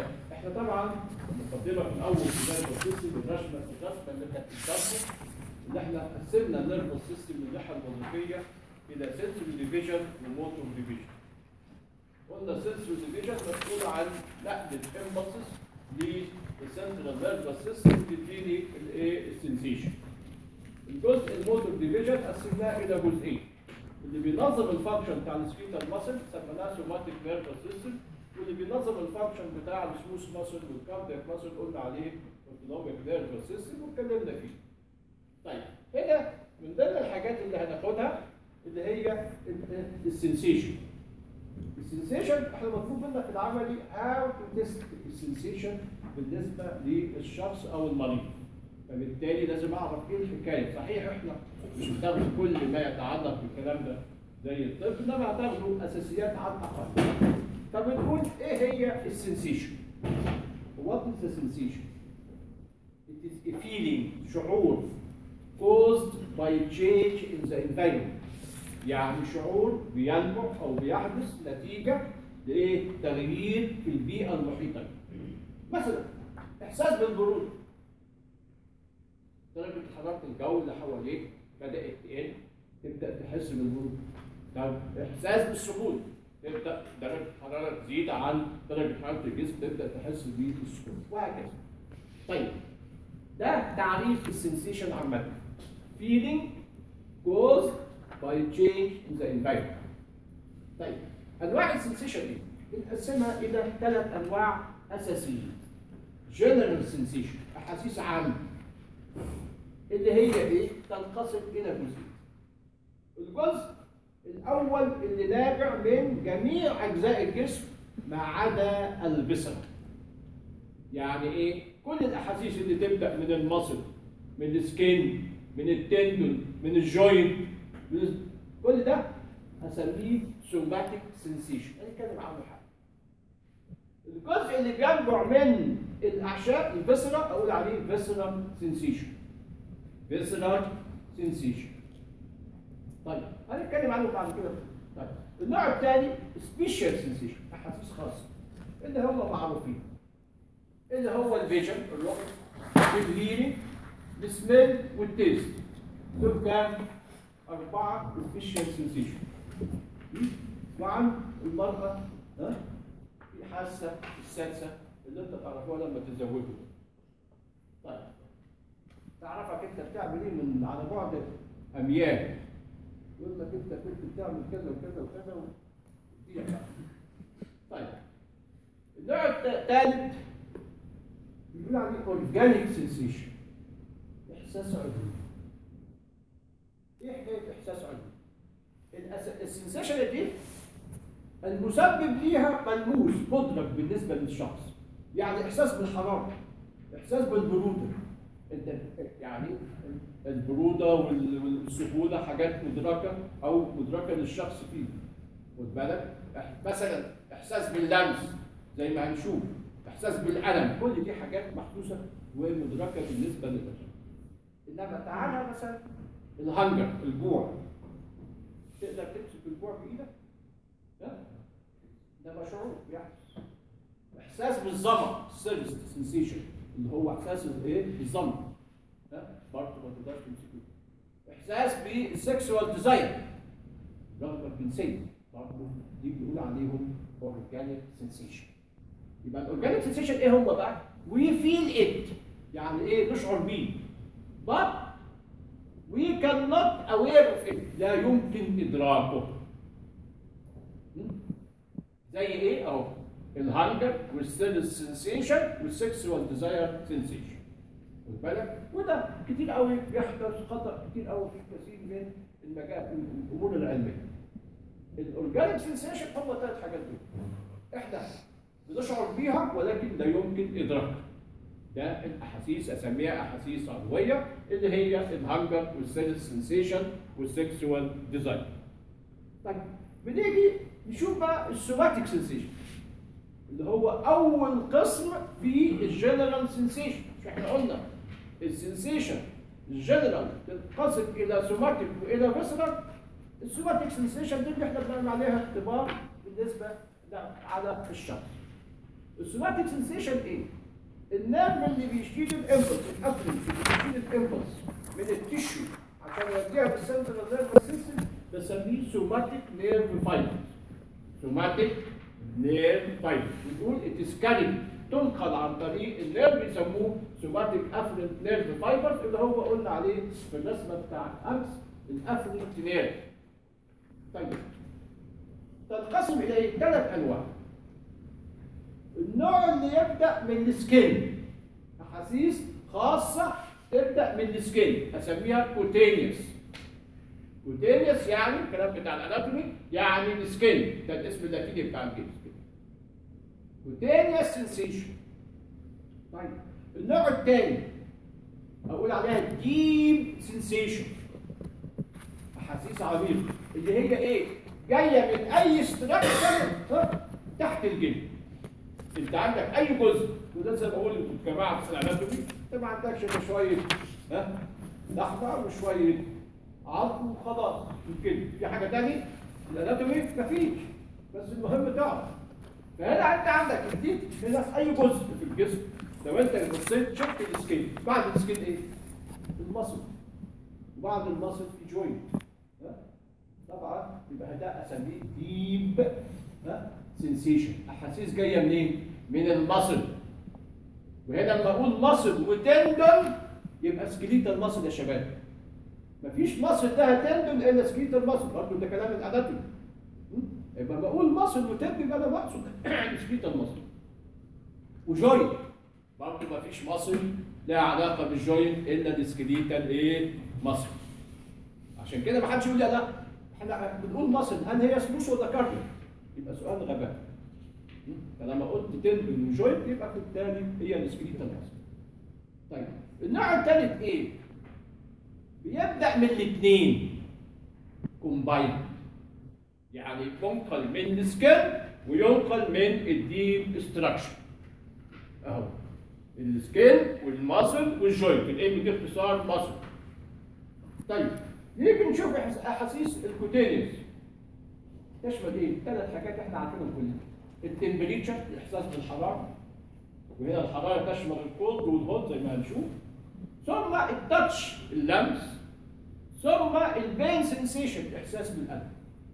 احنا طبعا مقدمه في الاول في النيرفس سيستم الرسمه الرسمه اللي كانت بتاخده ان احنا قسمنا النيرفس سيستم من الناحيه الوظيفيه الى سنسوري ديفيجن وموتور ديفيجن قلنا السنسوري ديفيجن مسؤول عن نقل الامبلسز للسنترال نيرفس سيستم تديني الايه السنسيشن الجزء الموتور ديفيجن قسمناه الى جزئين اللي بينظم الفانكشن بتاع السكيتال ماسل سميناه سوماتيك نيرفس سيستم واللي بينظم الفانكشن بتاع السموث ماسل والكاردياك ماسل قلنا عليه اوتونوميك نيرفس سيستم واتكلمنا فيه. طيب هنا من ضمن الحاجات اللي هناخدها اللي هي السنسيشن. السنسيشن احنا مطلوب منا في العملي هاو تو تيست السنسيشن بالنسبه للشخص او المريض. فبالتالي لازم اعرف ايه الحكايه، صحيح احنا مش بتاخدوا كل ما يتعلق بالكلام ده زي الطب انما هتاخدوا اساسيات على الاقل. فبنقول ايه هي السنسيشن؟ What is the sensation? It is a feeling شعور caused by change in the environment. يعني شعور بينبع او بيحدث نتيجه لايه؟ تغيير في البيئه المحيطه. مثلا احساس بالبروده. درجه حراره الجو اللي حواليك بدات تقل تبدا تحس بالبروده. طب احساس بالسخونه تبدا درجه الحراره تزيد عن درجه حراره الجسم تبدا تحس بالسخونه وهكذا. طيب ده تعريف السنسيشن عامه. feeling caused by change in the environment. طيب انواع السنسيشن ايه؟ بنقسمها الى ثلاث انواع اساسيه. general sensation احاسيس عامه. اللي هي ايه؟ تنقسم الى جزئين. الجزء الاول اللي نابع من جميع اجزاء الجسم ما عدا البصر يعني ايه كل الاحاسيس اللي تبدا من المصل من السكين من التندون من الجوينت من كل ده هسميه سوماتيك سنسيشن هنتكلم عنه حاجه الجزء اللي بينبع من الاعشاء الفيسرا اقول عليه فيسرا سنسيشن فيسرا سنسيشن طيب هنتكلم عنه بعد كده طيب النوع الثاني سبيشال سنسيشن احاسيس خاصه اللي هم معروفين اللي هو الفيجن الرؤيه الهيرنج السميل والتيست دول كام؟ أربعة سبيشال سنسيشن طبعا المرأة ها في حاسة السادسة اللي انت تعرفوها لما تتزوجوا طيب تعرفك انت بتعمل ايه من على بعد اميال يقول لك انت كنت بتعمل كذا وكذا وكذا ودي طيب النوع الثالث بيقول عليه اورجانيك سنسيشن احساس عضوي ايه حكايه احساس عضوي الأس- السنسيشن دي المسبب ليها ملموس مدرك بالنسبه للشخص يعني احساس بالحراره احساس بالبروده انت يعني البروده وال- والسخونه حاجات مدركه او مدركه للشخص فيه خد بالك إح- مثلا احساس باللمس زي ما هنشوف احساس بالالم كل دي حاجات محسوسه ومدركه بالنسبه للبشر انما تعالى مثلا الهنجر الجوع تقدر تمسك الجوع بايدك؟ لا ده مشعور بيحدث احساس بالظما سيرفيس سنسيشن اللي هو احساس الايه؟ بالظما ها برضه ما تقدرش تمسكه احساس بالسكسوال ديزاين رغبه الجنسيه برضه دي بنقول عليهم اورجانيك سنسيشن يبقى الاورجانيك سنسيشن ايه هو بقى؟ وي فيل ات يعني ايه نشعر بيه but we cannot aware of it لا يمكن ادراكه م? زي ايه اهو الهانجر والسيلز سنسيشن والسكسوال ديزاير سنسيشن خد بالك وده كتير قوي بيحدث خطا كتير قوي في كثير من المجال الامور العلميه الاورجانيك سنسيشن هم ثلاث حاجات دول احنا بنشعر بيها ولكن لا يمكن ادراكها ده الاحاسيس اسميها احاسيس عضويه اللي هي الهنجر والسيلز سنسيشن والسكسوال ديزاين طيب بنيجي نشوف بقى السوماتيك سنسيشن اللي هو اول قسم في الجنرال سنسيشن مش احنا قلنا السنسيشن الجنرال تنقسم الى سوماتيك والى فيسرال السوماتيك سنسيشن دي اللي احنا بنعمل عليها اختبار بالنسبه ل- على الشخص السوماتيك سنسيشن ايه؟ النرف اللي بيشيل الامبلس الافرنت اللي بيشيل الامبلس من التيشو عشان يوديها بالسنترال نيرفس سيستم بسميه سوماتيك نيرف فايبر سوماتيك نيرف فايبر بنقول اتس كاري تنقل عن طريق النيرف بيسموه سوماتيك افرنت نيرف فايبر اللي هو قلنا عليه في الرسمه بتاعت امس الافرنت نيرف طيب تنقسم الى ايه؟ ثلاث انواع النوع اللي يبدا من السكين احاسيس خاصه تبدا من السكين اسميها كوتينيوس كوتينيوس يعني الكلام بتاع الاناتومي يعني السكين ده الاسم اللاتيني بتاع الجسم كوتينيوس سنسيشن طيب النوع الثاني اقول عليها ديب سنسيشن احاسيس عميقه اللي هي ايه جايه من اي ستراكشر تحت الجلد انت عندك اي جزء وده زي ما بقول انتوا الجماعه في الاناتومي انت ما عندكش الا شويه ها لحمه وشويه عظم وخلاص يمكن في حاجه ثانيه الاناتومي مفيش بس المهم تعرف فهنا انت عندك دي هنا في اي جزء في الجسم لو انت بصيت شفت السكين بعد السكين ايه؟ المصل وبعد المصل في جوينت ها؟ طبعا يبقى ده اسميه ديب ها سنسيشن احاسيس جايه منين؟ من المصل وهنا لما اقول مصل وتندون يبقى سكليتال مصل يا شباب مفيش مصل لها تندون الا سكليتال مصل برضه ده كلام الاناتومي يبقى بقول مصل وتندون يبقى انا بقصد سكليتال مصل وجوينت برضه مفيش مصل لها علاقه بالجوينت الا السكليتال ايه؟ مصل عشان كده ما حدش يقول لي لا احنا بنقول مصل هل هي سموش ولا كارديو؟ يبقى سؤال غباء فلما قلت تندون وجوينت يبقى بالتالي هي السكليتال مصل طيب النوع الثالث ايه؟ بيبدا من الاثنين كومباين يعني ينقل من السكن وينقل من الديب ستراكشر اهو السكين والماسل والجوينت الام دي اختصار ماسل طيب نيجي نشوف احاسيس الكوتينيوس تشمل ايه؟ ثلاث حاجات احنا عارفينهم كلنا التمبريتشر الاحساس بالحراره وهنا الحراره تشمل الكولد والهوت زي ما هنشوف ثم التاتش اللمس ثم البين سنسيشن الاحساس بالالم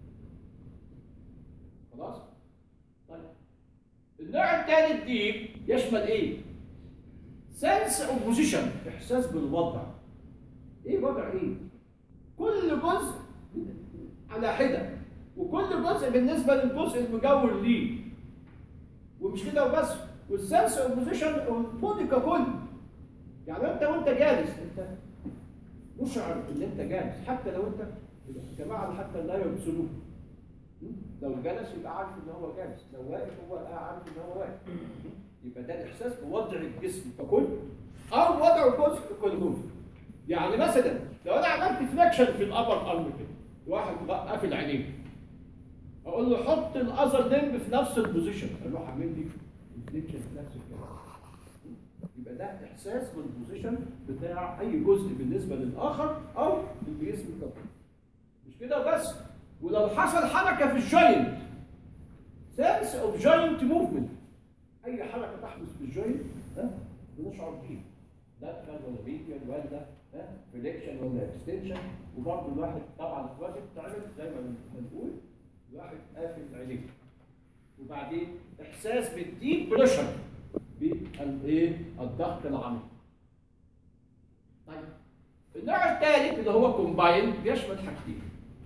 خلاص؟ طيب النوع الثالث ديب يشمل ايه؟ سنس اوف بوزيشن احساس بالوضع ايه وضع ايه؟ كل جزء على حده وكل جزء بالنسبه للجزء المجاور ليه ومش كده وبس والسنس اوف بوزيشن البودي ككل يعني انت وانت جالس انت مشعر ان انت جالس حتى لو انت الجماعه حتى لا يبصروه لو جلس يبقى عارف ان هو جالس لو واقف هو عارف ان هو واقف يبقى ده الاحساس بوضع الجسم ككل او وضع الجزء ككل يعني مثلا لو انا عملت فليكشن في الابر ارم كده واحد قافل عينيه اقول له حط الاذر لمب في نفس البوزيشن اروح اعمل لي الفليكشن في نفس الكلام يبقى ده احساس بالبوزيشن بتاع اي جزء بالنسبه للاخر او الجسم كله مش كده بس ولو حصل حركه في الجوينت سنس اوف جوينت موفمنت اي حركه تحدث في الجوينت ها بنشعر بيها لاترال ولا ميديال ولا فليكشن ولا اكستنشن وبرضه الواحد طبعا الواجب بتعمل زي ما بنقول الواحد قافل عينيه وبعدين احساس بالديب بريشر بالايه الضغط العميق طيب النوع الثالث اللي هو كومباين بيشمل حاجتين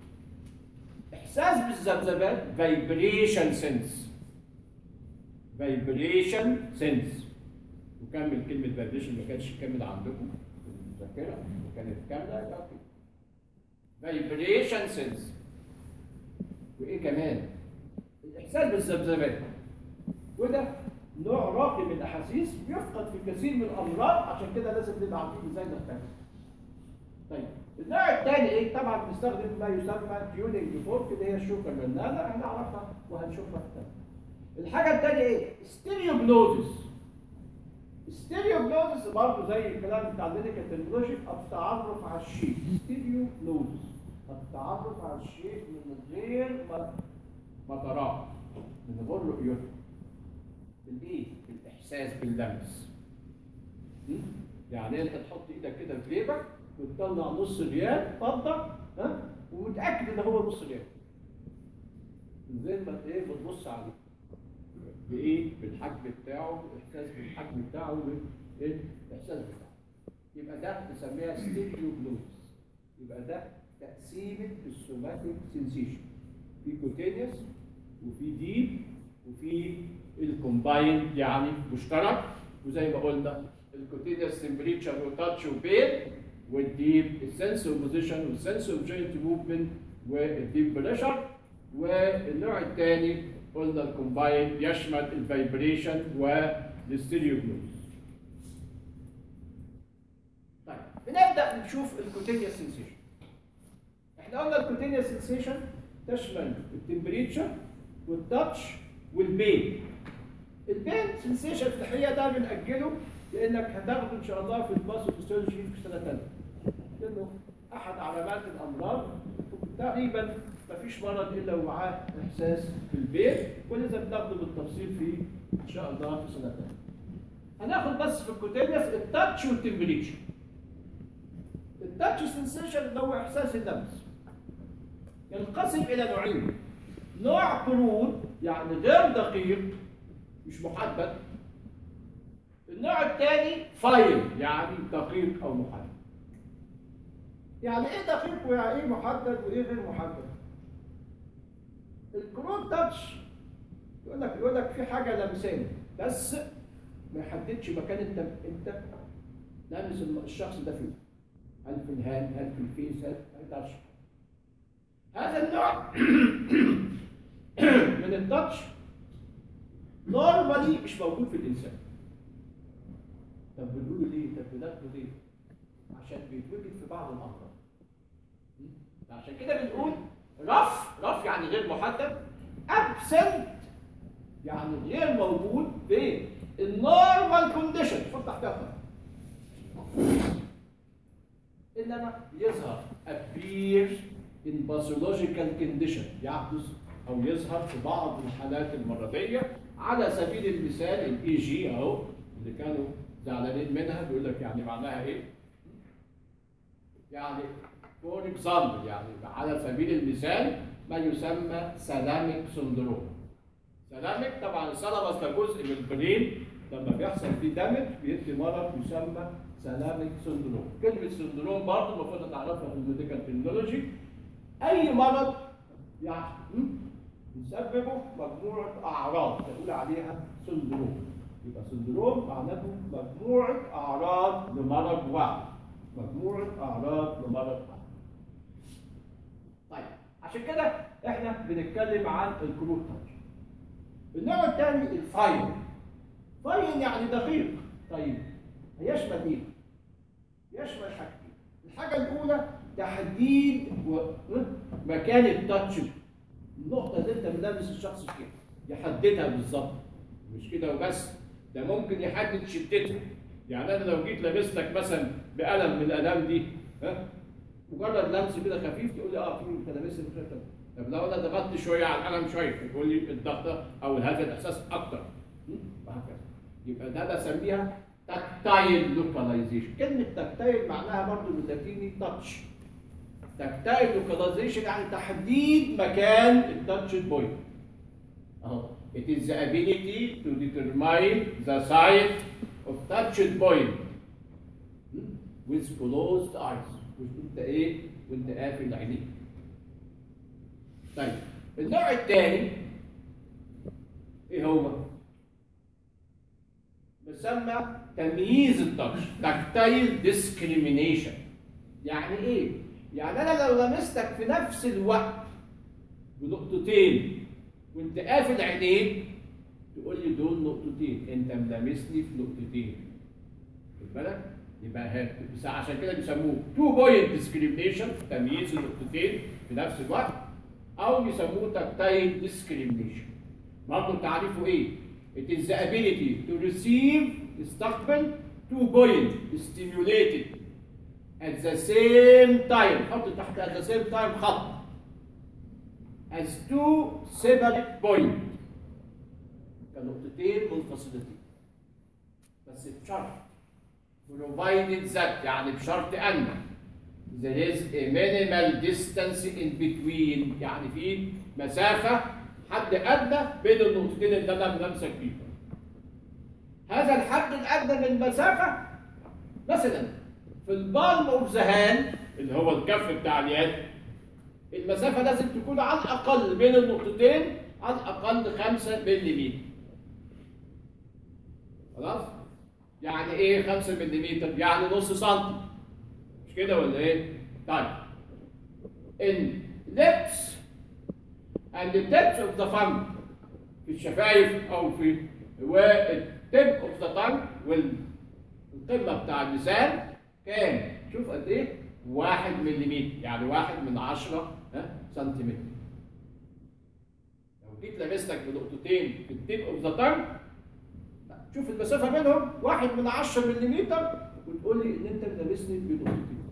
احساس بالذبذبات فايبريشن سنس فايبريشن سنس وكمل كلمه فايبريشن ما كانتش كامله عندكم في المذاكره وكانت كامله يبقى فايبريشن سنس وايه كمان الاحساس بالذبذبات وده نوع راقي من الاحاسيس بيفقد في كثير من الامراض عشان كده لازم نبقى عارفين ازاي نختار طيب النوع الثاني ايه طبعا بنستخدم ما يسمى تيونينج فورك اللي هي الشوكه الرنانه احنا عرفنا وهنشوفها في الحاجه الثانيه ايه ستيريوجنوزس ستيريوجنوزس برضه زي الكلام بتاع الميديكال تكنولوجي التعرف على الشيء ستيريوجنوزس التعرف على الشيء من غير ما ما تراه من غير رؤيته بالايه؟ بالاحساس باللمس م? يعني انت تحط ايدك كده في جيبك وتطلع نص ريال فضه ها ومتاكد ان هو نص ريال من غير ما ايه بتبص عليه بايه؟ بالحجم بتاعه بالاحساس بالحجم بتاعه بالايه؟ الاحساس بتاعه يبقى ده بنسميها ستيريو جلوس يبقى ده تقسيمه السوماتيك سنسيشن في كوتينيوس وفي ديب وفي الكومبايند يعني مشترك وزي ما قلنا الكوتينيوس تمبريتشر وتاتش وبين والديب السنس بوزيشن والسنس اوف جوينت موفمنت والديب بريشر والنوع الثاني قلنا الكومبايند يشمل الفايبريشن والستيريو جلوس طيب بنبدا نشوف الكوتينيوس سنسيشن احنا قلنا الكوتينيوس سنسيشن تشمل التمبريتشر والتاتش والبين البين سنسيشن في الحقيقه ده بنأجله لانك هتاخده ان شاء الله في الباثوفيسيولوجي في سنه ثالثه لانه احد علامات الامراض تقريبا ما فيش مرض الا ومعاه احساس بالبين ولذا بناخده بالتفصيل في ان شاء الله في سنه ثالثه هناخد بس في الكوتينيوس التاتش والتمبريتشر التاتش سنسيشن اللي هو احساس اللمس ينقسم الى نوعين نوع برود يعني غير دقيق مش محدد النوع الثاني فايل يعني دقيق او محدد يعني ايه دقيق ويعني ايه محدد وايه غير محدد الكرود تاتش يقول لك يقول لك في حاجه لمساني بس ما يحددش مكان انت انت لامس الشخص ده فين هل في الهاند هل في الفيس هل ما يقدرش هذا النوع من التاتش نورمالي مش موجود في الانسان طب بنقوله ليه؟ طب بناخده ليه؟ عشان بيتوجد في بعض الامراض م? عشان كده بنقول رف رف يعني غير محدد ابسنت يعني غير موجود في النورمال كونديشن حط تحتها خط. انما يظهر appear in pathological condition يحدث او يظهر في بعض الحالات المرضيه على سبيل المثال الاي جي اهو اللي كانوا زعلانين منها بيقول لك يعني معناها ايه؟ يعني فور اكزامبل يعني على سبيل المثال ما يسمى سلامك سندروم سلامك طبعا السلامس ده جزء من البرين لما بيحصل فيه دامج بيدي مرض يسمى سلامك سندروم كلمه سندروم برضه المفروض نعرفها في الميديكال تكنولوجي اي مرض يعني يسببه مجموعه اعراض تقول عليها سندروم يبقى سندروم معناته مجموعه اعراض لمرض واحد مجموعه اعراض لمرض واحد طيب عشان كده احنا بنتكلم عن الكروت تاتش النوع الثاني الفاين فاين يعني دقيق طيب هيشمل ايه؟ يشمل حاجتين الحاجه الاولى تحديد و... مكان التاتش النقطه اللي انت ملامس الشخص فيها يحددها بالظبط مش كده وبس ده ممكن يحدد شدتها يعني انا لو جيت لمستك مثلا بقلم من الالام دي ها مجرد لمس كده خفيف تقول لي اه في انت لامسني مش عارف طب لو انا ضغطت شويه على القلم شويه تقول لي الضغطه او هذا الاحساس اكتر وهكذا يبقى ده بسميها تاكتايل لوكاليزيشن كلمه تاكتايل معناها برضو باللاتيني تاتش تاكتايل لوكاليزيشن يعني تحديد مكان التاتش بوينت اهو it is the ability to determine the site of touched point with closed eyes وانت ايه وانت قافل عينيك طيب النوع الثاني ايه هو؟ بيسمى تمييز التاتش تاكتايل ديسكريمينيشن يعني ايه؟ يعني انا لو لمستك في نفس الوقت بنقطتين وانت قافل عينيك تقول لي دول نقطتين انت ملامسني في نقطتين خد بالك؟ يبقى هات بس عشان كده بيسموه تو بوينت ديسكريميشن تمييز النقطتين في نفس الوقت او بيسموه تاكتايل ديسكريميشن برضه تعريفه ايه؟ It is the ability to receive استقبل two point stimulated at the same time حط تحت at the same time خط as two separate point كنقطتين منفصلتين بس بشرط provided that يعني بشرط ان there is a minimal distance in between يعني في مسافة حد أدنى بين النقطتين اللي أنا بنمسك فيهم. هذا الحد الأدنى من المسافة مثلا في البالم اوف ذا هاند اللي هو الكف بتاع اليد المسافة لازم تكون على الأقل بين النقطتين على الأقل 5 ملم. خلاص؟ يعني إيه 5 ملم؟ يعني نص سنتي. مش كده ولا إيه؟ طيب. In lips and the tips of the tongue في الشفايف أو في والتب اوف ذا تانج والقمة بتاع اللسان كام؟ شوف قد إيه؟ واحد مليمتر يعني واحد من عشرة ها سنتيمتر لو جيت لمستك بنقطتين في التيب اوف ذا تانج شوف المسافة بينهم واحد من عشرة مليمتر وتقول لي إن أنت لمسني بنقطتين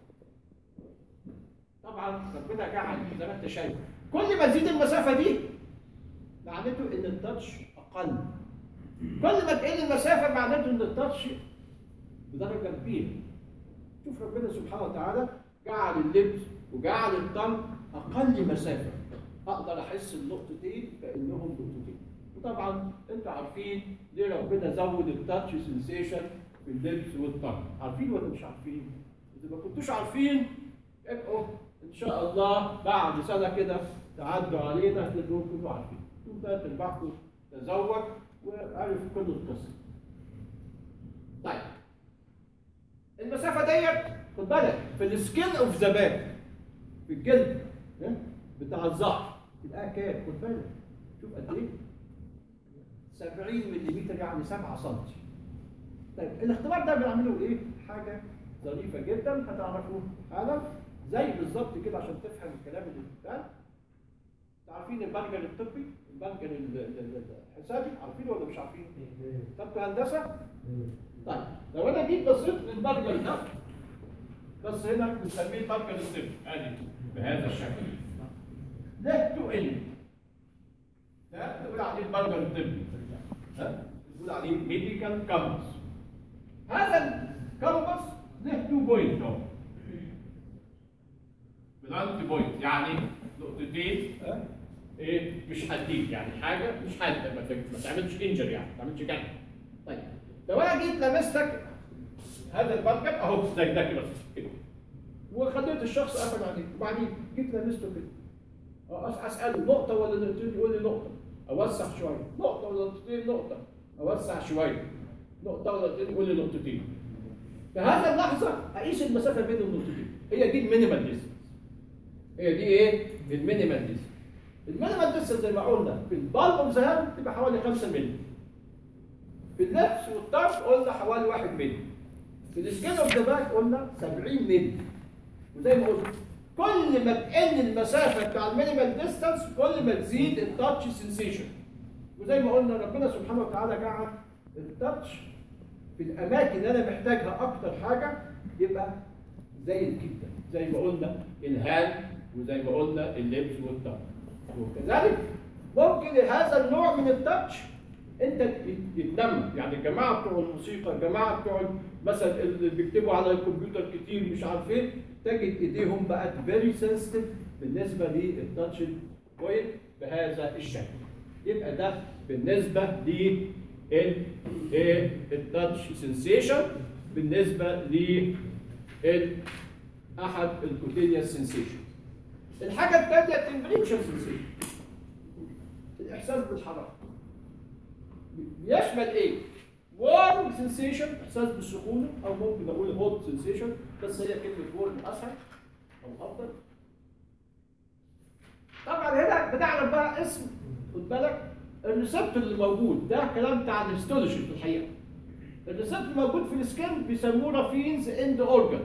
طبعا ربنا جعل زي ما أنت شايف كل ما تزيد المسافة دي معناته إن التاتش أقل كل ما تقل المسافة معناته إن التاتش بدرجة كبيرة شوف ربنا سبحانه وتعالى جعل اللبس وجعل الطن اقل مسافه اقدر احس النقطتين كانهم نقطتين وطبعا انتوا عارفين ليه ربنا زود التاتش سنسيشن في اللبس والطن عارفين ولا مش عارفين اذا ما كنتوش عارفين ابقوا ان شاء الله بعد سنه كده تعدوا علينا هتلاقوهم كلكم عارفين انتوا تربحكم تزوج وعرف كل القصه طيب المسافه ديت خد بالك في السكين اوف ذا باك في الجلد ها؟ بتاع الظهر تلاقيها كام خد بالك شوف قد ايه 70 ملم يعني 7 سم طيب الاختبار ده بنعمله ايه حاجه ظريفه جدا هتعرفوه حالا زي بالظبط كده عشان تفهم الكلام اللي بيتقال عارفين البرجر الطبي البرجر ال- ال- ال- الحسابي عارفينه ولا مش عارفين طب هندسه طيب لو انا جيت بصيت للبرجر ده بس هنا بنسميه البرجر الطبي ادي بهذا الشكل ده تو ان ده نقول عليه البرجر الطبي ها نقول عليه ميديكال كامبس هذا الكامبس له تو بوينت اهو بلانت بوينت يعني نقطتين ها؟ ايه مش حادين يعني حاجه مش حاده ما ت- ما تعملش انجر يعني ما تعملش جرح طيب لو انا جيت لمستك هذا البرجر اهو زي ده كده كده وخليت الشخص قفل عليك وبعدين جيت لمسته كده أه، أس- اساله نقطه ولا نقطتين يقول لي نقطه اوسع شويه نقطه ولا نقطتين نقطه اوسع شويه نقطه ولا نقطتين يقول لي نقطتين في هذا اللحظه اقيس المسافه بين النقطتين هي دي المينيمال ديستنس هي دي ايه؟ المينيمال ديستنس المينيمال ديستنس زي ما قلنا في البالم اوف ذا هاند تبقى حوالي 5 مللي في اللبس والطرف قلنا حوالي 1 مللي في السكين اوف ذا باك قلنا 70 مللي وزي ما قلت كل ما تقل المسافه بتاع المينيمال ديستانس كل ما تزيد التاتش سنسيشن وزي ما قلنا ربنا سبحانه وتعالى جعل التاتش في الاماكن اللي انا محتاجها اكتر حاجه يبقى زي الكبده زي ما قلنا الهاند وزي ما قلنا اللبس والتاتش وكذلك ممكن هذا النوع من التاتش انت يتنمى يعني الجماعه بتوع الموسيقى الجماعه بتوع مثلا اللي بيكتبوا على الكمبيوتر كتير مش عارف ايه تجد ايديهم بقت فيري سنسيتيف بالنسبه للتاتش بوينت بهذا الشكل يبقى ده بالنسبه لل ايه التاتش سنسيشن بالنسبه ل احد الكوتينيوس سنسيشن الحاجه الثانيه التمبريتشر سنسيشن الاحساس بالحراره بيشمل ايه؟ warm sensation احساس بالسخونه او ممكن اقول hot sensation بس هي كلمه warm اسهل او افضل طبعا هنا بنعرف بقى اسم خد بالك الريسبتور اللي موجود ده كلام بتاع الهيستولوجي في الحقيقه الريسبتور الموجود في السكين بيسموه رافينز اند اورجان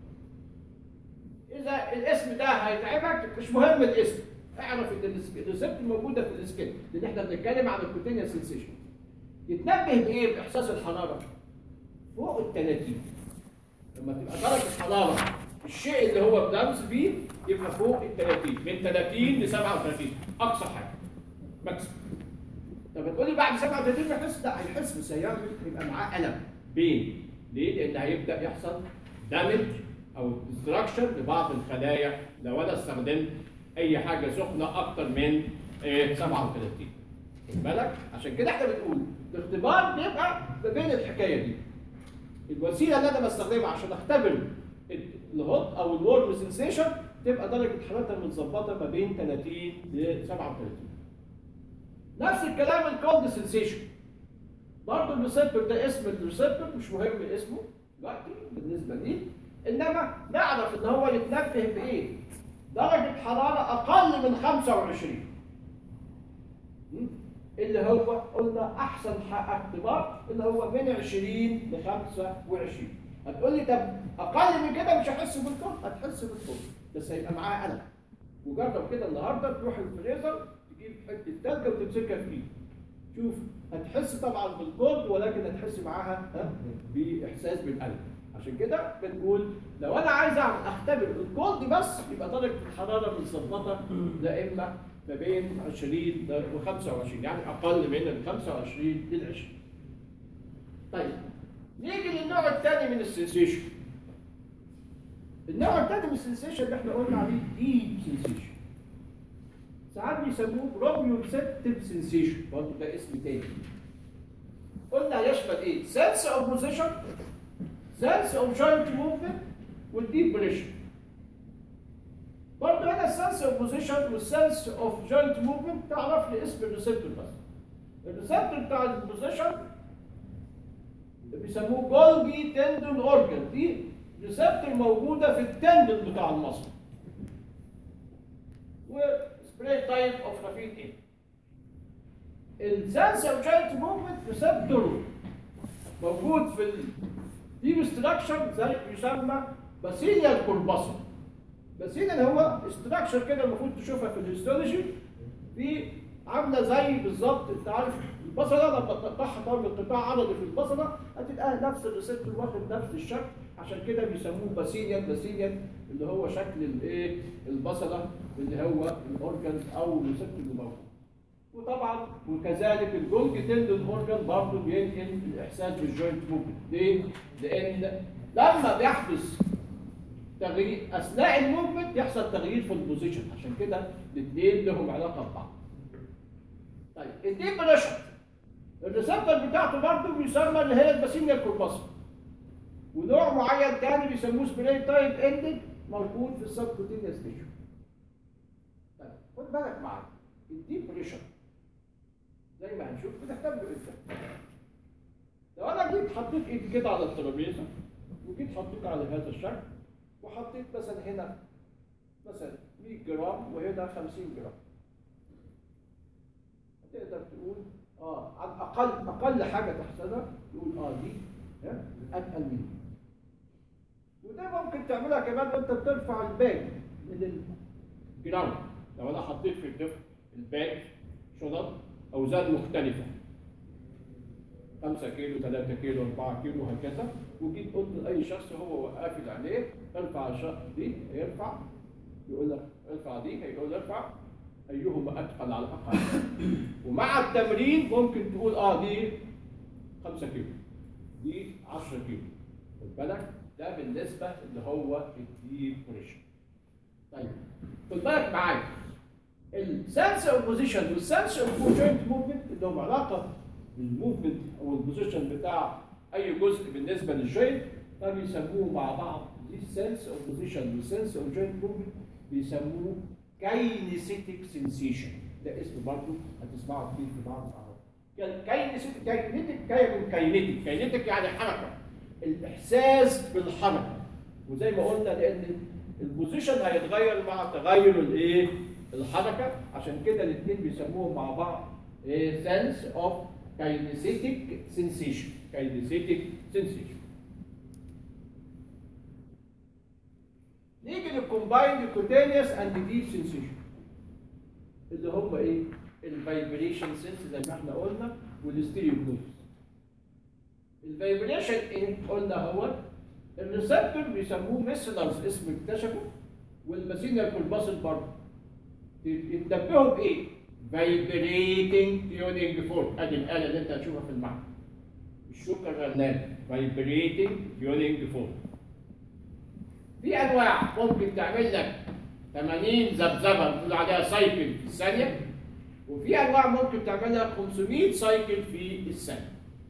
اذا الاسم ده هيتعبك مش مهم الاسم اعرف ان الريسبتور موجوده في السكين لان احنا بنتكلم عن الكوتينيا سنسيشن يتنبه بايه باحساس الحراره فوق ال 30 لما تبقى درجه الحراره الشيء اللي هو بلمس فيه يبقى فوق ال 30 من 30 ل 37 اقصى حاجه ماكسيمم طب هتقولي بعد 37 بيحس لا هيحس بس هيعمل يبقى معاه الم بين ليه؟ لان هيبدا يحصل دامج او ديستراكشن لبعض الخلايا لو انا استخدمت اي حاجه سخنه اكتر من إيه 37 خد بالك عشان كده احنا بنقول الاختبار بيبقى ما بين الحكايه دي الوسيله اللي انا بستخدمها عشان اختبر الهوت او الورم سنسيشن تبقى درجه حرارتها متظبطه ما بين 30 ل 37 نفس الكلام الكولد سنسيشن برضه الريسبتور ده اسم الريسبتور مش مهم اسمه دلوقتي بالنسبه لي انما نعرف ان هو يتنبه بايه؟ درجه حراره اقل من 25 م? اللي هو قلنا احسن ح- اختبار اللي هو من 20 ل 25 هتقول لي طب اقل من كده مش هحس بالكون هتحس بالكون بس هيبقى معاه قلق وجرب كده النهارده تروح الفريزر تجيب حته تلج وتمسكها في ايدك شوف هتحس طبعا بالكود ولكن هتحس معاها ها باحساس بالقلق عشان كده بنقول لو انا عايز اعمل اختبر الكولد بس يبقى درجه الحراره متظبطه لا اما ما بين 20 و 25 يعني اقل من ال 25 لل 20 طيب نيجي للنوع الثاني من السنسيشن النوع الثاني من السنسيشن اللي احنا قلنا عليه ديب سنسيشن ساعات بيسموه بروبيوسيبتيف سنسيشن برضه ده اسم تاني قلنا يشمل ايه؟ سنس اوف بوزيشن سنس اوف جوينت موفمنت والديب بريشر برضه هنا السنس اوف بوزيشن والسنس اوف جوينت موفمنت تعرف لي اسم الريسبتور بس الريسبتور بتاع البوزيشن بيسموه جولجي تندون اورجن دي ريسبتور موجوده في التندون بتاع المصل وسبراي تايب اوف رافين ايه السنس اوف جوينت موفمنت ريسبتور موجود في الديب ستراكشر زي يسمى باسيليال كورباسل باسيليال هو ستراكشر كده المفروض تشوفها في الهيستولوجي في عامله زي بالظبط انت عارف البصله لما تقطعها تعمل قطاع عضلي في البصله هتلاقيها نفس الريسبتور واخد نفس الشكل عشان كده بيسموه باسيليان باسيليان اللي هو شكل الايه البصله اللي هو الاورجن او الريسبتور اللي موجود وطبعا وكذلك الجولج تندون اورجن برضه بينقل الاحساس بالجوينت موفمنت ليه؟ لان لما بيحدث تغيير اثناء الموفمنت يحصل تغيير في البوزيشن عشان كده الاثنين لهم علاقه ببعض. طيب الديب بريشر الريسبتور بتاعته برضه بيسمى اللي هي الباسيليا كورباسل ونوع معين تاني بيسموه سبراي تايب اندد موجود في السبكوتينيوس تيشو. طيب خد بالك معايا الديب بريشر زي ما هنشوف بنحتاج له امتى؟ لو انا جيت حطيت ايدي كده على الترابيزه وجيت حطيتها على هذا الشكل وحطيت مثلا هنا مثلا 100 جرام وهنا 50 جرام تقدر تقول اه عن اقل اقل حاجه تحسبها تقول اه دي ها اتقل مني وده ممكن تعملها كمان وانت بترفع الباج من الجراوند لو انا حطيت في الدفء الباج شنط اوزان مختلفه 5 كيلو 3 كيلو 4 كيلو وهكذا وجيت قلت لاي شخص هو قافل عليه ارفع الشخص دي يرفع يقول لك ارفع دي هيقول ارفع ايهما اثقل على الاقل ومع التمرين ممكن تقول اه دي 5 كيلو دي 10 كيلو خد بالك ده بالنسبه اللي هو الديب بريشر طيب خد بالك معايا السنس اوف بوزيشن والسنس اوف جوينت موفمنت اللي هم علاقه بالموفمنت او البوزيشن بتاع اي جزء بالنسبه للجوينت ده بيسموه مع بعض دي السنس اوف بوزيشن والسنس اوف جوينت موفمنت بيسموه كاينيسيتيك سنسيشن ده اسم برضه هتسمعه كتير في بعض الاعراض كاينيسيتيك كاينيتيك جايه من كاينيتيك كاينيتيك يعني حركه الاحساس بالحركه وزي ما قلنا لان البوزيشن هيتغير مع تغير الايه الحركه عشان كده الاثنين بيسموهم مع بعض سنس اوف كاينيسيتيك سنسيشن كاينيسيتيك سنسيشن نيجي للكومبايند كوتينيوس اند ديب سنسيشن اللي هم ايه الفايبريشن سنس زي ما احنا قلنا والستيريوجنوز الفايبريشن ايه قلنا هو الريسبتور بيسموه ميسلرز اسم اكتشفه والماسينيا كولباسل برضه يتنبهوا بايه؟ vibrating tuning fork ادي الاله اللي انت هتشوفها في المعمل الشوكه الرنانه vibrating tuning fork في انواع ممكن تعمل لك 80 ذبذبه بنقول عليها سايكل في الثانيه وفي انواع ممكن تعمل لك 500 سايكل في الثانيه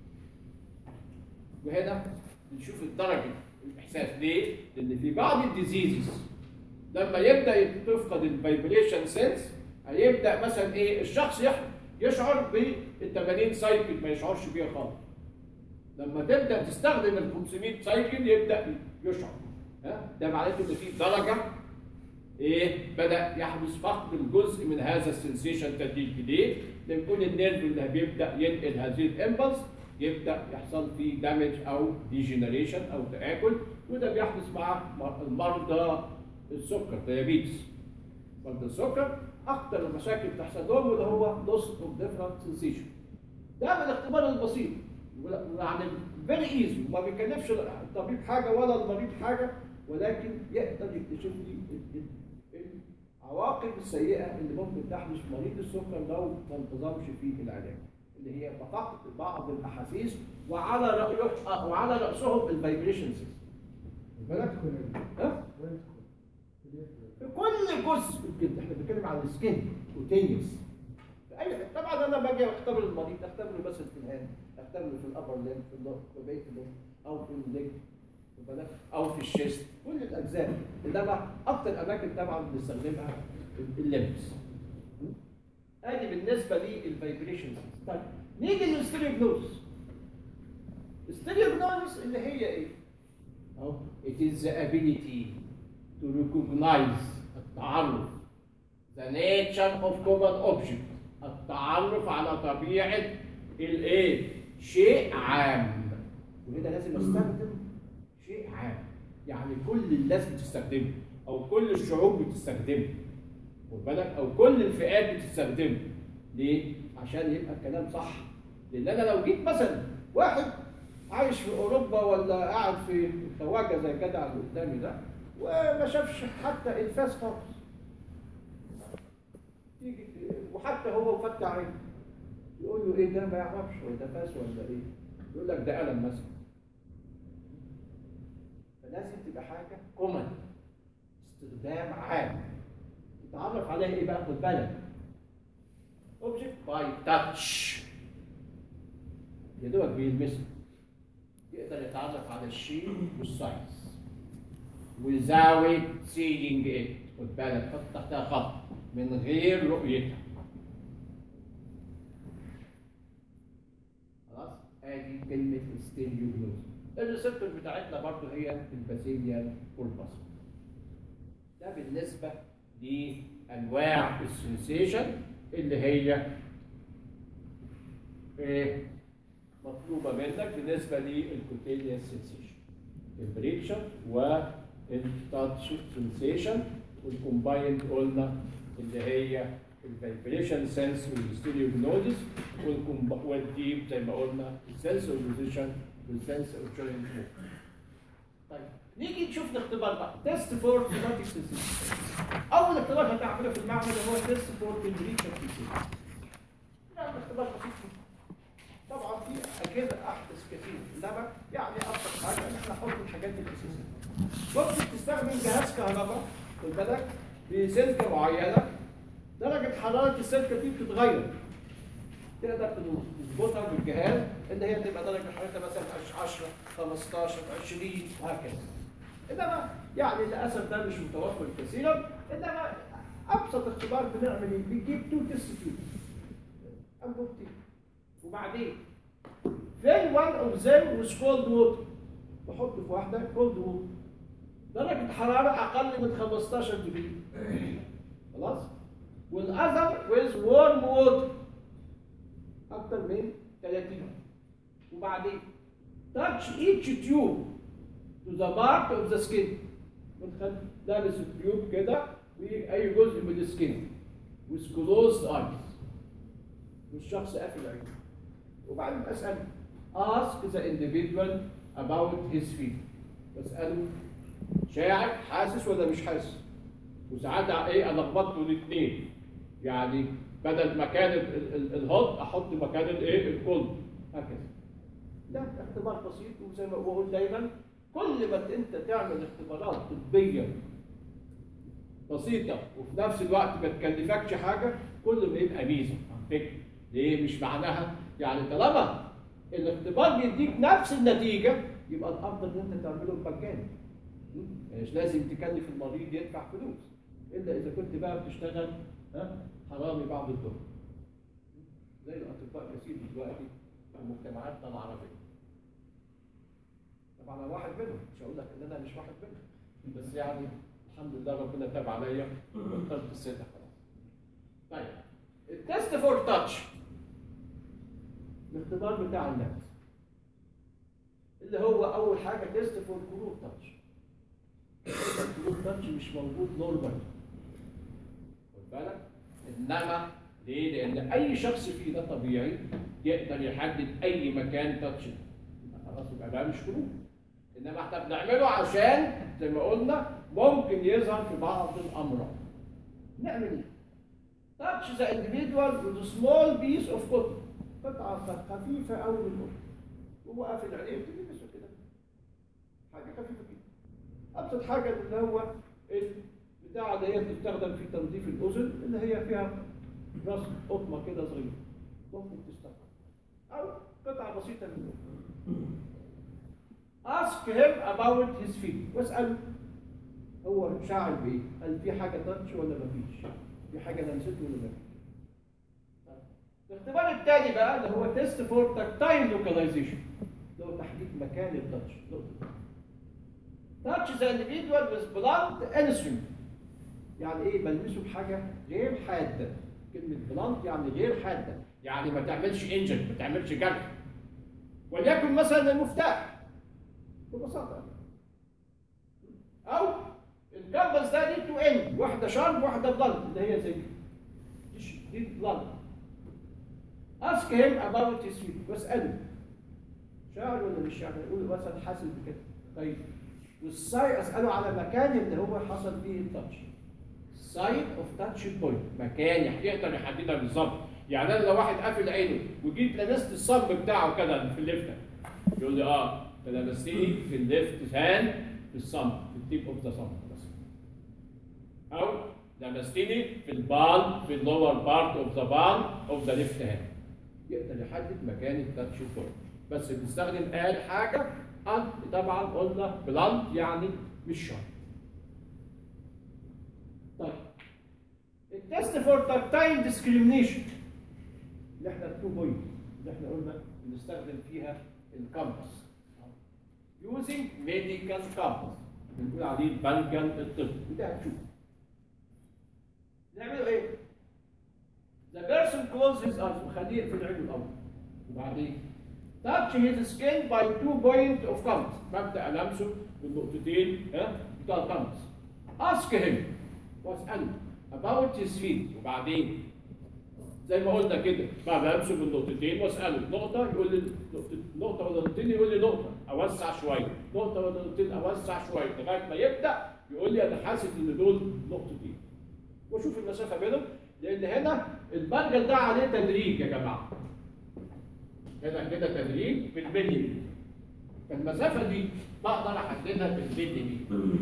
وهنا بنشوف الدرجه الاحساس ليه؟ لان في بعض الديزيزز لما يبدا تفقد الفايبريشن سنس هيبدا مثلا ايه الشخص يح- يشعر بال 80 سايكل ما يشعرش بيها خالص لما تبدا تستخدم ال 500 سايكل يبدا يشعر ها ده معناته ان في درجه ايه بدا يحدث فقد الجزء من هذا السنسيشن تدريجي ليه؟ لان كل النيرف اللي بيبدا ينقل هذه الامبلس يبدا يحصل فيه دامج او ديجنريشن او تاكل وده بيحدث مع المرضى السكر ديابيتس مرضى السكر اكثر المشاكل بتحصل لهم اللي هو لوس اوف ديفرنت سنسيشن ده من الاختبار البسيط ولا- يعني فيري ايزي وما بيكلفش الطبيب حاجه ولا المريض حاجه ولكن يقدر يكتشف لي ال- ال- العواقب السيئه اللي ممكن تحدث في مريض السكر لو ما انتظمش في العلاج اللي هي فقط بعض الاحاسيس وعلى رأيه آه، وعلى راسهم الفايبريشن سيستم بالك ها وين تدخل؟ في اليد في كل جزء كده احنا بنتكلم عن السكين كوتينيوس اي طبعا انا باجي اختبر المريض اختبره بس في الهاند اختبره في الابر لين في اللو في بيت اللو او في الليج واخد بالك؟ او في الشيست كل الاجزاء انما اكتر الاماكن طبعا بنستخدمها الليمس ادي بالنسبه للفايبريشن طيب نيجي للستيريوجنوز الستيريوجنوز اللي هي ايه؟ أو it is the ability to recognize التعرف the nature of common object التعرف على طبيعة الايه؟ شيء عام وهنا لازم استخدم شيء عام يعني كل الناس بتستخدمه او كل الشعوب بتستخدمه خد بالك او كل الفئات بتستخدمه ليه؟ عشان يبقى الكلام صح لان انا لو جيت مثلا واحد عايش في اوروبا ولا قاعد في خواجه زي كده اللي قدامي ده وما شافش حتى الفاس خالص يجي وحتى هو مفتح عينه يقول له ايه ده ما يعرفش هو ده فاس ولا ايه يقول لك ده قلم مثلا فلازم تبقى حاجه كومن استخدام عام تتعرف عليها ايه بقى خد بالك object by touch يا دوبك بيلمسه يقدر يتعرف على الشيء والسايز without seeing it خد بالك حط تحتها خط من غير رؤيتها خلاص ادي كلمه ستيريوجنوز الريسبتور بتاعتنا برضو هي الباسيليا والبصر ده بالنسبه لانواع السنسيشن اللي هي ايه مطلوبه منك بالنسبه للكوتينيوس سنسيشن البريكشن والتاتش سنسيشن والكومبايند قلنا اللي هي الفايبريشن سنس والستيريوجنوزس والديب زي ما قلنا السنس بوزيشن والسنس اوف جوينت طيب نيجي نشوف الاختبار بقى تيست فور سيماتيك سنسيشن اول اختبار هتعمله في المعمل هو تيست فور تمبريتشر سنسيشن يعني اختبار بسيط جدا. طبعا في اجهزه احدث كتير انما يعني ابسط حاجه ان احنا نحط الحاجات الاساسيه ممكن تستخدم جهاز كهرباء خد بالك بسلكه معينه درجه حراره السلكه دي بتتغير تقدر تظبطها بالجهاز ان هي تبقى درجه حرارتها مثلا 10 15 20 وهكذا انما يعني للاسف ده مش متوفر كثيرا انما ابسط اختبار بنعمل ايه؟ بنجيب تو تيست تيوب انبوبتين وبعدين فين وان اوف ذيم ويز كولد ووتر بحط في واحده كولد ووتر درجه حراره اقل من 15 دجري خلاص والاذر ويز وورم ووتر اكتر من 30 وبعدين تاتش ايتش تيوب تو ذا بارت اوف ذا سكين بنخلي لابس التيوب كده واي جزء من السكين with closed eyes والشخص قافل عينه وبعدين اساله ask the individual about his feeling بساله شاعر حاسس ولا مش حاسس وساعات ايه الخبط له الاثنين يعني بدل مكان ال- ال- الهوت احط مكان الايه الكولد هكذا ده اختبار بسيط وزي ما بقول دايما كل ما انت تعمل اختبارات طبيه بسيطه وفي نفس الوقت ما تكلفكش حاجه كل ما يبقى ميزه على فكره ليه مش معناها يعني طالما الاختبار بيديك نفس النتيجه يبقى الافضل ان انت تعمله مجاني يعني مش لازم تكلف المريض يدفع فلوس الا اذا كنت بقى بتشتغل ها حرامي بعد الظهر زي الاطباء كثير دلوقتي في مجتمعاتنا العربيه طبعا انا واحد منهم مش هقول لك ان انا مش واحد منهم بس يعني الحمد لله ربنا تاب عليا وبطلت السنه خلاص طيب التست فور تاتش الاختبار بتاع النفس اللي هو اول حاجه تيست فور كروب تاتش الكروب تاتش مش موجود نورمال خد بالك انما ليه؟ لان اي شخص فينا طبيعي يقدر يحدد اي مكان تاتش خلاص يبقى ده مش كروب انما احنا بنعمله عشان زي ما قلنا ممكن يظهر في بعض الامراض نعمل ايه؟ touch the individual with a small piece of cotton قطعة خفيفة أوي من القطن وهو قافل عليه بتلبسه كده حاجة خفيفة كده أبسط حاجة اللي هو البتاعة اللي هي بتستخدم في تنظيف الأذن اللي هي فيها راس قطمة كده صغيرة ممكن تستخدم أو قطعة بسيطة من القطن ask him about his feet واسأله هو شاعر بإيه؟ هل في حاجة تاتش ولا مفيش؟ في حاجة لمسته ولا مفيش؟ الاختبار الثاني بقى اللي هو تيست فور تاكتايل لوكاليزيشن اللي هو تحديد مكان التاتش تاتش ذا individual with blunt instrument يعني ايه بلمسه بحاجه غير حاده كلمه بلانت يعني غير حاده يعني ما تعملش انجن ما تعملش جرح وليكن مثلا المفتاح ببساطه او الكامبس ده دي تو ان واحده شارب واحده بلانت اللي هي زي كده. دي ش- دي بلانت ask him about his feet واسأله شاعر ولا مش شاعر يقول مثلا حاسس بكده طيب والساي اسأله على مكان اللي هو حصل فيه التاتش سايد اوف تاتش بوينت مكان يقدر يحددها بالظبط يعني انا لو واحد قافل عينه وجيت لمست الصب بتاعه كده في الليفت يقول لي اه انت لمستني في الليفت هاند في الصم في التيب اوف ذا صم او لمستني في البال في اللور بارت اوف ذا بال اوف ذا ليفت هاند يقدر يحدد مكان التاتش بوينت بس بنستخدم قال حاجه أنت طبعا قلنا بلانت يعني مش شرط طيب التست فور تاكتايل ديسكريميشن اللي احنا التو بوينت اللي احنا قلنا بنستخدم فيها الكامبس يوزنج ميديكال كامبس بنقول عليه البلجن الطب وده هتشوف نعمله ايه؟ The person closes eyes وخليه في العين الأول وبعدين touch his skin by two point of compass ببدأ ألمسه بالنقطتين ها بتوع الكامبس ask him واسأله about his feet وبعدين زي ما قلنا كده بعد ألمسه بالنقطتين واسأله نقطة يقول لي نقطة نقطة ولا نقطتين يقول لي نقطة أوسع شوية نقطة ولا نقطتين أوسع شوية لغاية ما يبدأ يقول لي أنا حاسس إن دول نقطتين واشوف المسافه بينهم لان هنا البرجل ده عليه تدريج يا جماعه هنا كده تدريج بالملي فالمسافه دي بقدر احددها بالملي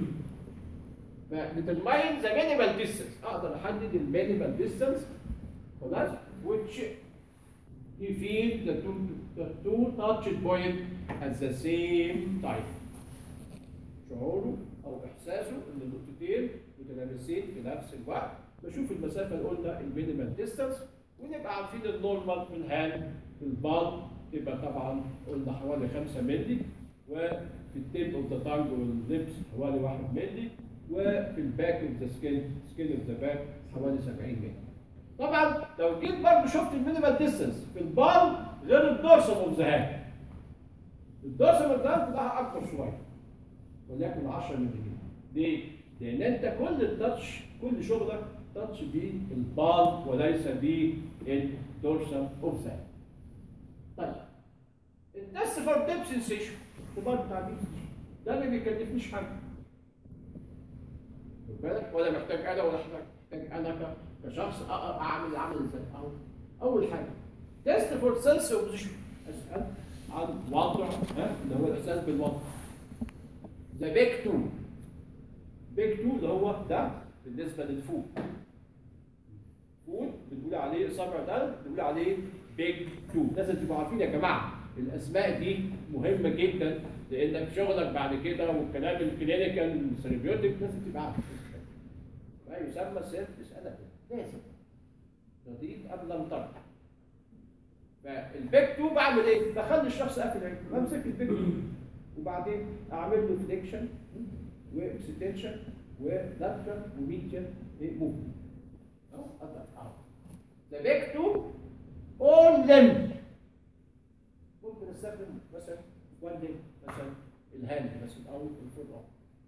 فديترماين ذا مينيمال ديستنس اقدر احدد المينيمال ديستنس خلاص which يفيد the two the two touch point at the same time شعوره او احساسه ان النقطتين متلامسين في نفس الوقت بشوف المسافه اللي قلنا المينيمال ديستانس ونبقى عارفين النورمال في الهاند في البال تبقى طبعا قلنا حوالي 5 مللي وفي التيب اوف ذا تانج والليبس حوالي 1 مللي وفي الباك اوف ذا سكين سكين اوف ذا باك حوالي 70 مللي طبعا لو جيت برضه شفت المينيمال ديستانس في البال غير الدورسال اوف ذا هاند الدورسال اوف ذا هاند بتاعها اكبر شويه وليكن 10 مللي ليه؟ لان انت كل التاتش كل شغلك تاتش بالبال وليس بالدورسال اوف ذا طيب التست فور ديب سنسيشن اختبار بتاع ديب ده ما بيكلفنيش حاجه خد بالك ولا محتاج اله ولا محتاج محتاج انا ك- كشخص أ- أ- اعمل العمل ازاي اهو اول حاجه تيست فور سنس اوبوزيشن اسال عن وضع ها اللي هو الاحساس بالوضع ذا بيج 2 بيج 2 اللي هو ده بالنسبه للفود فود بنقول عليه الصبع ده بنقول عليه بيج 2 لازم تبقوا عارفين يا جماعه الاسماء دي مهمه جدا لانك شغلك بعد كده والكلام الكلينيكال سيربيوتيك لازم تبقى عارف ما يسمى سيرف مساله لازم نضيف قبل ان ترك فالبيك 2 بعمل ايه؟ بخلي الشخص قافل عينه بمسك البيك 2 وبعدين اعمل له فليكشن واكستنشن ولاترال وميديان موفمنت اهو أضغط اهو ذا بيك 2 اول ليمب ممكن استخدم مثلا وان ليمب مثلا الهاند مثلا او الفوت اب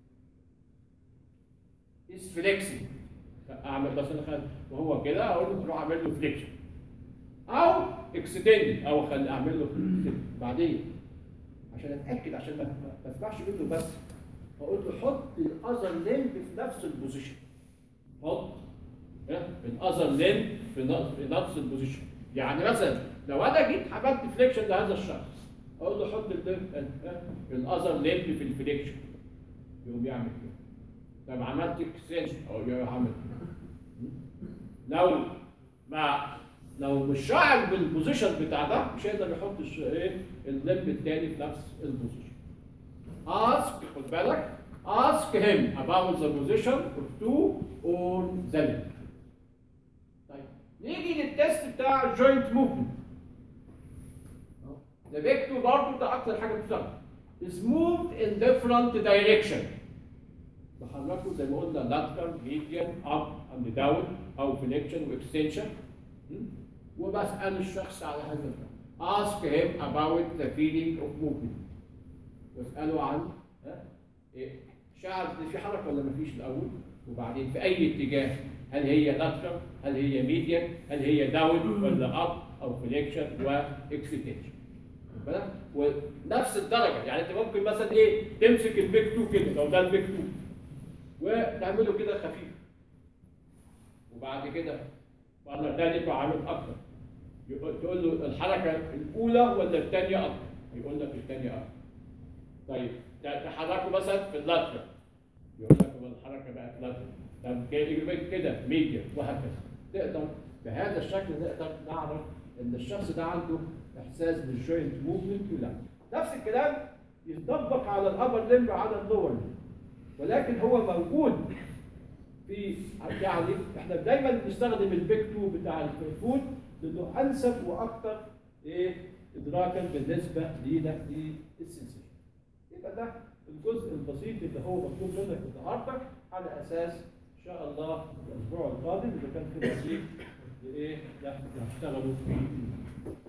is flexing اعمل مثلا خل... وهو كده اقول له روح اعمل له فليكشن او اكستند او اخلي اعمل له extend. بعدين عشان اتاكد عشان ما ما- ما اسمعش منه بس اقول له حط الاذر ليمب في نفس البوزيشن حط الاذر ليمب في ن- في نفس البوزيشن يعني مثلا لو انا جيت عملت فليكشن لهذا الشخص اقول له حط الاذر ليمب في الفليكشن يقوم يعمل كده طب عملت اكستنشن او يعمل كده لو ما لو مش شاعر بالبوزيشن بتاع ده مش هيقدر يحط الش- ايه الليمب التاني في نفس البوزيشن ask خد بالك ask him about the position of two on the limb طيب نيجي للتست بتاع الجوينت موفمنت ده بيكتو برضه ده اكتر حاجه بتستخدم is moved in different direction بحركه زي ما قلنا lateral median up and down او flexion واكستنشن وبسأل الشخص على هذا الكلام ask him about the feeling of movement واسأله عن ها، إيه، شعر ان في حركه ولا مفيش الاول وبعدين في اي اتجاه هل هي lateral هل هي median هل هي down ولا up او flexion واكستنشن واخد بالك؟ ونفس الدرجه يعني انت ممكن مثلا ايه تمسك البيك 2 كده لو ده البيك 2 وتعمله كده خفيف وبعد كده مرة تانية تبقى عامل أكتر يقول تقول له الحركة الأولى ولا الثانية أكتر؟ يقول لك الثانية أكتر. طيب ت- تحركه مثلا في اللاترال يقول لك هو الحركة بقت لاترال. طب كده يبقى كده ميديا وهكذا. تقدر بهذا الشكل نقدر نعرف إن الشخص ده عنده إحساس بالجوينت موفمنت ولا لا. نفس الكلام يطبق على الأبر ليمب وعلى اللور ليمب. ولكن هو موجود في يعني احنا دايما بنستخدم البيك 2 بتاع الفود لانه انسب واكثر ايه ادراكا بالنسبه لينا للسنسيشن. يبقى ده الجزء البسيط اللي هو مطلوب منك النهارده على اساس ان شاء الله الاسبوع القادم اذا كان في نصيب لايه نشتغلوا فيه